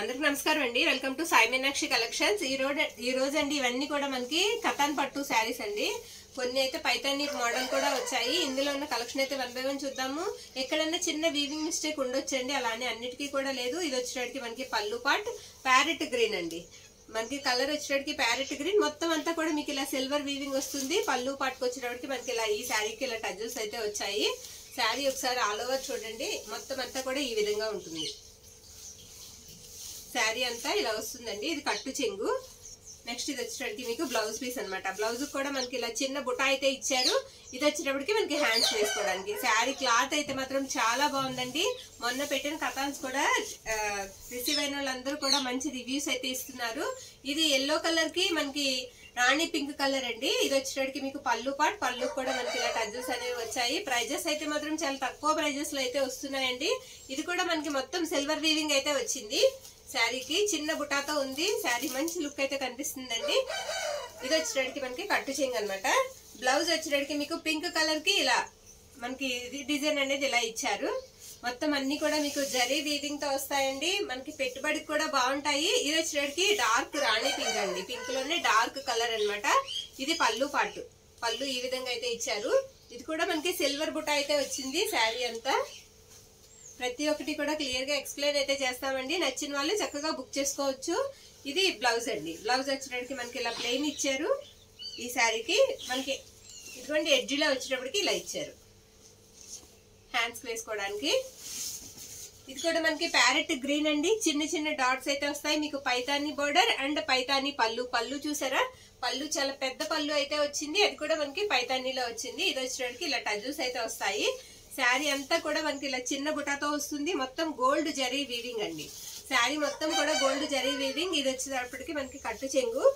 అందరికి నమస్కారం అండి welcome to Sai Meenakshi collections ఈ రోజు ఈ రోజు అండి ఇవన్నీ కూడా మనకి కథాన్ పట్టు శారీస్ అండి కొన్ని అయితే పైతాని మోడల్ కూడా వచ్చాయి ఇందులో ఉన్న కలెక్షన్ అయితే వన్ బై వన్ చూద్దాము ఎక్కడన్నా చిన్న వీవింగ్ మిస్టేక్ ఉండొచ్చండి అలానే అన్నిటికీ కూడా లేదు ఇది వచ్చేటికి మనకి పళ్ళు పాట్ ప్యారెట్ గ్రీన్ అండి మనకి కలర్ వచ్చేటికి ప్యారెట్ గ్రీన్ మొత్తం అంతా కూడా మీకు ఇలా సిల్వర్ వీవింగ్ వస్తుంది పళ్ళు పాటుకు వచ్చేటప్పటికి మనకి ఇలా ఈ శారీకి ఇలా టజల్స్ అయితే వచ్చాయి శారీ ఒకసారి ఆల్ ఓవర్ చూడండి మొత్తం అంతా కూడా ఈ విధంగా ఉంటుంది శారీ అంతా ఇలా వస్తుందండి ఇది కట్టు చెంగు నెక్స్ట్ ఇది వచ్చేటప్పటికి మీకు బ్లౌజ్ పీస్ అనమాట బ్లౌజ్ కూడా మనకి ఇలా చిన్న బుటా అయితే ఇచ్చారు ఇది వచ్చేటప్పటికి మనకి హ్యాండ్స్ వేసుకోవడానికి శారీ క్లాత్ అయితే మాత్రం చాలా బాగుందండి మొన్న పెట్టిన కథాన్స్ కూడా రిసీవ్ అయిన వాళ్ళందరూ కూడా మంచి రివ్యూస్ అయితే ఇస్తున్నారు ఇది ఎల్లో కలర్ కి మనకి రాణి పింక్ కలర్ అండి ఇది వచ్చేటప్పటికి మీకు పళ్ళు పాట్ పళ్ళు కూడా మనకి ఇలా టజల్స్ అనేవి వచ్చాయి ప్రైజెస్ అయితే మాత్రం చాలా తక్కువ ప్రైజెస్ లో అయితే వస్తున్నాయండి ఇది కూడా మనకి మొత్తం సిల్వర్ వీవింగ్ అయితే వచ్చింది శారీకి చిన్న బుటాతో ఉంది శారీ మంచి లుక్ అయితే కనిపిస్తుందండి ఇది వచ్చేటడికి మనకి కట్టు చెంగు అనమాట బ్లౌజ్ వచ్చేటడికి మీకు పింక్ కలర్ కి ఇలా మనకి ఇది డిజైన్ అనేది ఇలా ఇచ్చారు మొత్తం అన్ని కూడా మీకు జరీ వీవింగ్ తో వస్తాయండి మనకి పెట్టుబడికి కూడా బాగుంటాయి ఇది వచ్చేటడికి డార్క్ రాణి పింక్ అండి పింక్ లోనే డార్క్ కలర్ అన్నమాట ఇది పళ్ళు పాటు పళ్ళు ఈ విధంగా అయితే ఇచ్చారు ఇది కూడా మనకి సిల్వర్ బుట్ట అయితే వచ్చింది శారీ అంతా ప్రతి ఒక్కటి కూడా క్లియర్ గా ఎక్స్ప్లెయిన్ అయితే చేస్తామండి నచ్చిన వాళ్ళు చక్కగా బుక్ చేసుకోవచ్చు ఇది బ్లౌజ్ అండి బ్లౌజ్ వచ్చేటప్పటికి మనకి ఇలా ప్లెయిన్ ఇచ్చారు ఈ శారీకి మనకి ఇటువంటి ఎడ్జ్లో వచ్చేటప్పటికి ఇలా ఇచ్చారు హ్యాండ్స్ వేసుకోవడానికి ఇది కూడా మనకి ప్యారెట్ గ్రీన్ అండి చిన్న చిన్న డాట్స్ అయితే వస్తాయి మీకు పైతాని బోర్డర్ అండ్ పైతాని పళ్ళు పళ్ళు చూసారా పళ్ళు చాలా పెద్ద పళ్ళు అయితే వచ్చింది అది కూడా మనకి పైతానీలో వచ్చింది ఇది వచ్చేటప్పటికి ఇలా టజల్స్ అయితే వస్తాయి శారీ అంతా కూడా మనకి ఇలా చిన్న బుటాతో వస్తుంది మొత్తం గోల్డ్ జరీ వీవింగ్ అండి శారీ మొత్తం కూడా గోల్డ్ జరీ వీవింగ్ ఇది వచ్చేటప్పటికి మనకి కట్టు చెంగు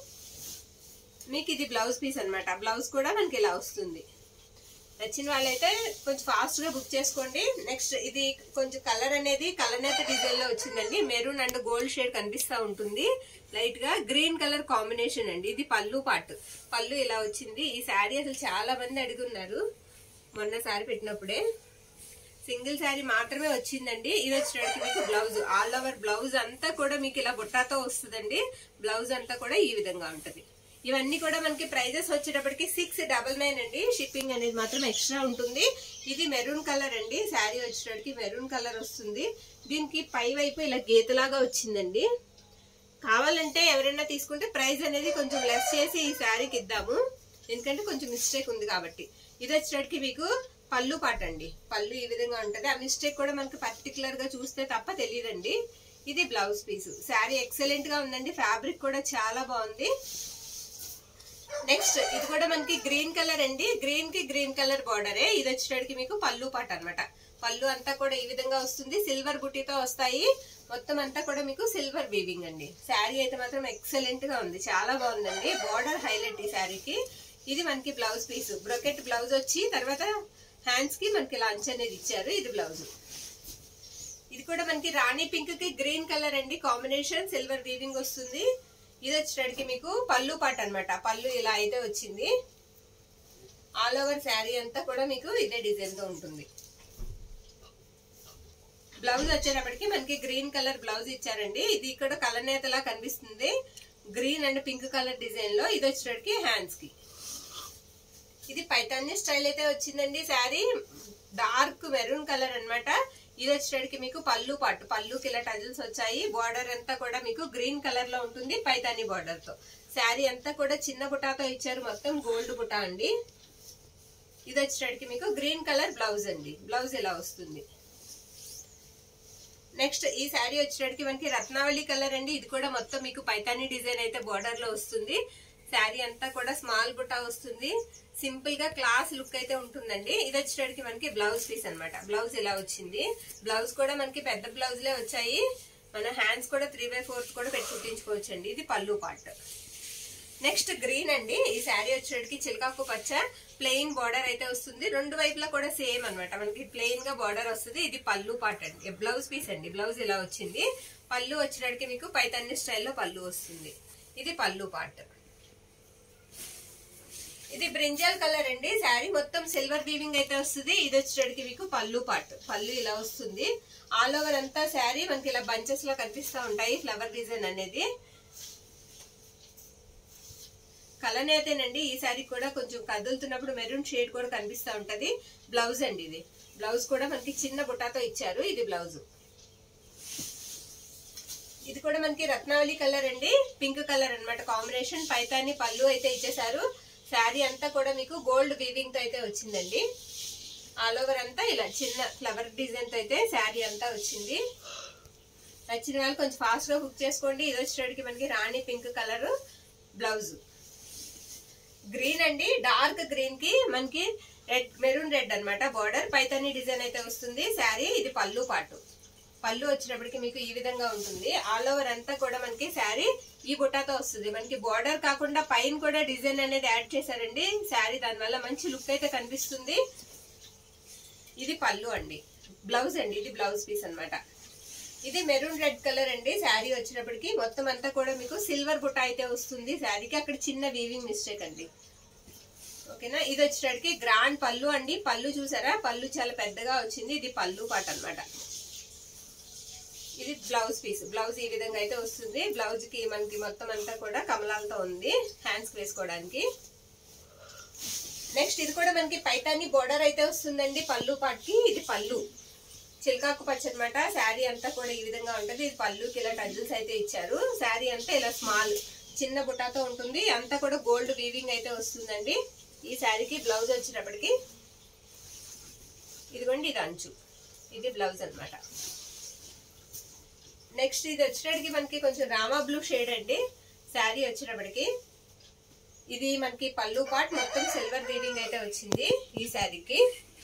మీకు ఇది బ్లౌజ్ పీస్ అనమాట బ్లౌజ్ కూడా మనకి ఇలా వస్తుంది నచ్చిన వాళ్ళైతే కొంచెం ఫాస్ట్ గా బుక్ చేసుకోండి నెక్స్ట్ ఇది కొంచెం కలర్ అనేది కలనేత డిజైన్ లో వచ్చిందండి మెరూన్ అండ్ గోల్డ్ షేడ్ కనిపిస్తా ఉంటుంది లైట్ గా గ్రీన్ కలర్ కాంబినేషన్ అండి ఇది పళ్ళు పాటు పళ్ళు ఇలా వచ్చింది ఈ శారీ అసలు చాలా మంది అడుగున్నారు మొన్న శారీ పెట్టినప్పుడే సింగిల్ శారీ మాత్రమే వచ్చిందండి ఇది వచ్చేటప్పటికి మీకు బ్లౌజ్ ఆల్ ఓవర్ బ్లౌజ్ అంతా కూడా మీకు ఇలా బుట్టాతో వస్తుందండి బ్లౌజ్ అంతా కూడా ఈ విధంగా ఉంటది ఇవన్నీ కూడా మనకి ప్రైజెస్ వచ్చేటప్పటికి సిక్స్ డబల్ నైన్ అండి షిప్పింగ్ అనేది మాత్రం ఎక్స్ట్రా ఉంటుంది ఇది మెరూన్ కలర్ అండి శారీ వచ్చేటప్పటికి మెరూన్ కలర్ వస్తుంది దీనికి పై వైపు ఇలా గీతలాగా వచ్చిందండి కావాలంటే ఎవరైనా తీసుకుంటే ప్రైస్ అనేది కొంచెం లెస్ చేసి ఈ శారీకి ఇద్దాము ఎందుకంటే కొంచెం మిస్టేక్ ఉంది కాబట్టి ఇది వచ్చేటప్పటికి మీకు పళ్ళు పాట అండి పళ్ళు ఈ విధంగా ఉంటది ఆ మిస్టేక్ కూడా మనకి పర్టికులర్ గా చూస్తే తప్ప తెలియదండి ఇది బ్లౌజ్ పీస్ శారీ ఎక్సలెంట్ గా ఉందండి ఫ్యాబ్రిక్ కూడా చాలా బాగుంది నెక్స్ట్ ఇది కూడా మనకి గ్రీన్ కలర్ అండి గ్రీన్ కి గ్రీన్ కలర్ బార్డరే ఇది వచ్చేటడికి మీకు పళ్ళు పాట అనమాట పళ్ళు అంతా కూడా ఈ విధంగా వస్తుంది సిల్వర్ బుట్టితో వస్తాయి మొత్తం అంతా కూడా మీకు సిల్వర్ వీవింగ్ అండి శారీ అయితే మాత్రం ఎక్సలెంట్ గా ఉంది చాలా బాగుందండి బార్డర్ హైలైట్ ఈ శారీకి ఇది మనకి బ్లౌజ్ పీస్ బ్రొకెట్ బ్లౌజ్ వచ్చి తర్వాత హ్యాండ్స్ కి మనకి లంచ్ అనేది ఇచ్చారు ఇది బ్లౌజ్ ఇది కూడా మనకి రాణి పింక్ కి గ్రీన్ కలర్ అండి కాంబినేషన్ సిల్వర్ వీవింగ్ వస్తుంది ఇది వచ్చేటడికి మీకు పళ్ళు పాట అనమాట పళ్ళు ఇలా అయితే వచ్చింది ఆల్ ఓవర్ శారీ అంతా కూడా మీకు ఇదే డిజైన్ తో ఉంటుంది బ్లౌజ్ వచ్చేటప్పటికి మనకి గ్రీన్ కలర్ బ్లౌజ్ ఇచ్చారండి ఇది ఇక్కడ కలనేతలా కనిపిస్తుంది green and pink colour design లో ఇది వచ్చేటప్పటికి హ్యాండ్స్ కి ఇది పైతాన్ని స్టైల్ అయితే వచ్చిందండి శారీ డార్క్ మెరూన్ కలర్ అనమాట ఇది వచ్చేటడికి మీకు పళ్ళు పట్టు పళ్ళుకి ఇలా టజల్స్ వచ్చాయి బార్డర్ అంతా కూడా మీకు గ్రీన్ కలర్ లో ఉంటుంది పైతాని బార్డర్ తో శారీ అంతా కూడా చిన్న బుటాతో ఇచ్చారు మొత్తం గోల్డ్ బుటా అండి ఇది వచ్చేటడికి మీకు గ్రీన్ కలర్ బ్లౌజ్ అండి బ్లౌజ్ ఇలా వస్తుంది నెక్స్ట్ ఈ శారీ వచ్చేటడికి మనకి రత్నావళి కలర్ అండి ఇది కూడా మొత్తం మీకు పైతాని డిజైన్ అయితే బార్డర్ లో వస్తుంది శారీ అంతా కూడా స్మాల్ బుట్టా వస్తుంది సింపుల్ గా క్లాస్ లుక్ అయితే ఉంటుందండి ఇది వచ్చేటడికి మనకి బ్లౌజ్ పీస్ అనమాట బ్లౌజ్ ఇలా వచ్చింది బ్లౌజ్ కూడా మనకి పెద్ద బ్లౌజ్ లే వచ్చాయి మన హ్యాండ్స్ కూడా త్రీ బై ఫోర్త్ కూడా పెట్టి కుట్టించుకోవచ్చు అండి ఇది పళ్ళు పార్ట్ నెక్స్ట్ గ్రీన్ అండి ఈ శారీ వచ్చేటికి చిలకాకు పచ్చ ప్లెయిన్ బార్డర్ అయితే వస్తుంది రెండు వైపులా కూడా సేమ్ అనమాట మనకి ప్లెయిన్ గా బార్డర్ వస్తుంది ఇది పళ్ళు పార్ట్ అండి బ్లౌజ్ పీస్ అండి బ్లౌజ్ ఇలా వచ్చింది పళ్ళు వచ్చేటికి మీకు పైతన్ని స్టైల్లో పళ్ళు వస్తుంది ఇది పళ్ళు పార్ట్ ఇది బ్రింజాల్ కలర్ అండి శారీ మొత్తం సిల్వర్ వీవింగ్ అయితే వస్తుంది ఇది వచ్చేటడికి మీకు పళ్ళు పార్ట్ పళ్ళు ఇలా వస్తుంది ఆల్ ఓవర్ అంతా శారీ మనకి ఇలా బంచెస్ లో కనిపిస్తూ ఉంటాయి ఫ్లవర్ డిజైన్ అనేది కలర్ అయితేనండి ఈ శారీ కూడా కొంచెం కదులుతున్నప్పుడు మెరూన్ షేడ్ కూడా కనిపిస్తూ ఉంటది బ్లౌజ్ అండి ఇది బ్లౌజ్ కూడా మనకి చిన్న బుట్టాతో ఇచ్చారు ఇది బ్లౌజ్ ఇది కూడా మనకి రత్నావళి కలర్ అండి పింక్ కలర్ అన్నమాట కాంబినేషన్ పైతాని పళ్ళు అయితే ఇచ్చేసారు శారీ అంతా కూడా మీకు గోల్డ్ వీవింగ్ తో అయితే వచ్చిందండి ఆల్ ఓవర్ అంతా ఇలా చిన్న ఫ్లవర్ డిజైన్ తో అయితే శారీ అంతా వచ్చింది నచ్చిన వాళ్ళు కొంచెం ఫాస్ట్ గా బుక్ చేసుకోండి ఇది వచ్చేటికి మనకి rani pink colour blouse green అండి డార్క్ గ్రీన్ కి మనకి రెడ్ మెరూన్ రెడ్ అన్నమాట బార్డర్ పైతాని డిజైన్ అయితే వస్తుంది శారీ ఇది పళ్ళు పాటు పళ్ళు వచ్చినప్పటికి మీకు ఈ విధంగా ఉంటుంది ఆల్ ఓవర్ అంతా కూడా మనకి శారీ ఈ బుట్టాతో వస్తుంది మనకి బార్డర్ కాకుండా పైన కూడా డిజైన్ అనేది యాడ్ చేశారండి శారీ దానివల్ల మంచి లుక్ అయితే కనిపిస్తుంది ఇది పళ్ళు అండి బ్లౌజ్ అండి ఇది బ్లౌజ్ పీస్ అన్నమాట ఇది మెరూన్ రెడ్ కలర్ అండి శారీ వచ్చినప్పటికి మొత్తం అంతా కూడా మీకు సిల్వర్ బుట్ట అయితే వస్తుంది శారీకి అక్కడ చిన్న వీవింగ్ మిస్టేక్ అండి ఓకేనా ఇది వచ్చేటప్పటికి గ్రాండ్ పళ్ళు అండి పళ్ళు చూసారా పళ్ళు చాలా పెద్దగా వచ్చింది ఇది పళ్ళు పాట అన్నమాట ఇది బ్లౌజ్ పీస్ బ్లౌజ్ ఈ విధంగా అయితే వస్తుంది బ్లౌజ్ కి మనకి మొత్తం అంతా కూడా కమలాలతో ఉంది హ్యాండ్స్ వేసుకోవడానికి నెక్స్ట్ ఇది కూడా మనకి పైతాని బోర్డర్ అయితే వస్తుందండి పళ్ళు పాటికి ఇది పళ్ళు చిలకాకు పచ్చ అనమాట శారీ అంతా కూడా ఈ విధంగా ఉంటది ఇది పళ్ళుకి ఇలా టజిల్స్ అయితే ఇచ్చారు శారీ అంతా ఇలా స్మాల్ చిన్న బుట్టాతో ఉంటుంది అంతా కూడా గోల్డ్ వీవింగ్ అయితే వస్తుందండి ఈ శారీకి బ్లౌజ్ వచ్చినప్పటికి ఇదిగోండి ఇది అంచు ఇది బ్లౌజ్ అన్నమాట నెక్స్ట్ ఇది వచ్చేటప్పటికి మనకి కొంచెం రామా బ్లూ షేడ్ అండి శారీ వచ్చేటప్పటికి ఇది మనకి పళ్ళు పాట్ మొత్తం సిల్వర్ వీవింగ్ అయితే వచ్చింది ఈ శారీకి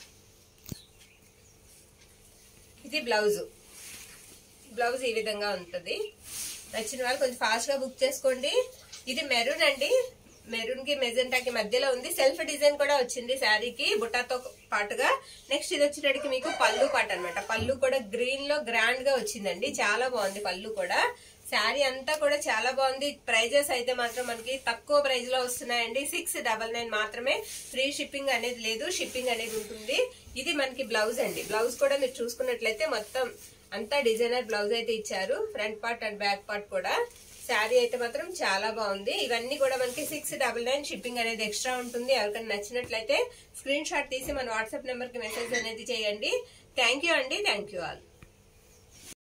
ఇది బ్లౌజ్ బ్లౌజ్ ఈ విధంగా ఉంటుంది నచ్చిన వాళ్ళు కొంచెం ఫాస్ట్ గా బుక్ చేసుకోండి ఇది మెరూన్ అండి మెరూన్ కి మెజెంటాకి మధ్యలో ఉంది సెల్ఫ్ డిజైన్ కూడా వచ్చింది శారీకి బుట్టాతో పాటుగా నెక్స్ట్ ఇది వచ్చేటడికి మీకు పళ్ళు పాట అన్నమాట పళ్ళు కూడా గ్రీన్ లో గ్రాండ్ గా వచ్చిందండి చాలా బాగుంది పళ్ళు కూడా శారీ అంతా కూడా చాలా బాగుంది ప్రైజెస్ అయితే మాత్రం మనకి తక్కువ ప్రైస్ లో వస్తున్నాయండి సిక్స్ డబల్ నైన్ మాత్రమే ఫ్రీ షిప్పింగ్ అనేది లేదు షిప్పింగ్ అనేది ఉంటుంది ఇది మనకి బ్లౌజ్ అండి బ్లౌజ్ కూడా మీరు చూసుకున్నట్లయితే మొత్తం అంతా డిజైనర్ బ్లౌజ్ అయితే ఇచ్చారు front part and back part కూడా శారీ అయితే మాత్రం చాలా బాగుంది ఇవన్నీ కూడా మనకి సిక్స్ డబల్ నైన్ షిప్పింగ్ అనేది ఎక్స్ట్రా ఉంటుంది ఎవరికైనా నచ్చినట్లయితే స్క్రీన్ షాట్ తీసి మన వాట్సాప్ నెంబర్ కి మెసేజ్ అనేది చేయండి థ్యాంక్ యూ అండి థ్యాంక్ యూ ఆల్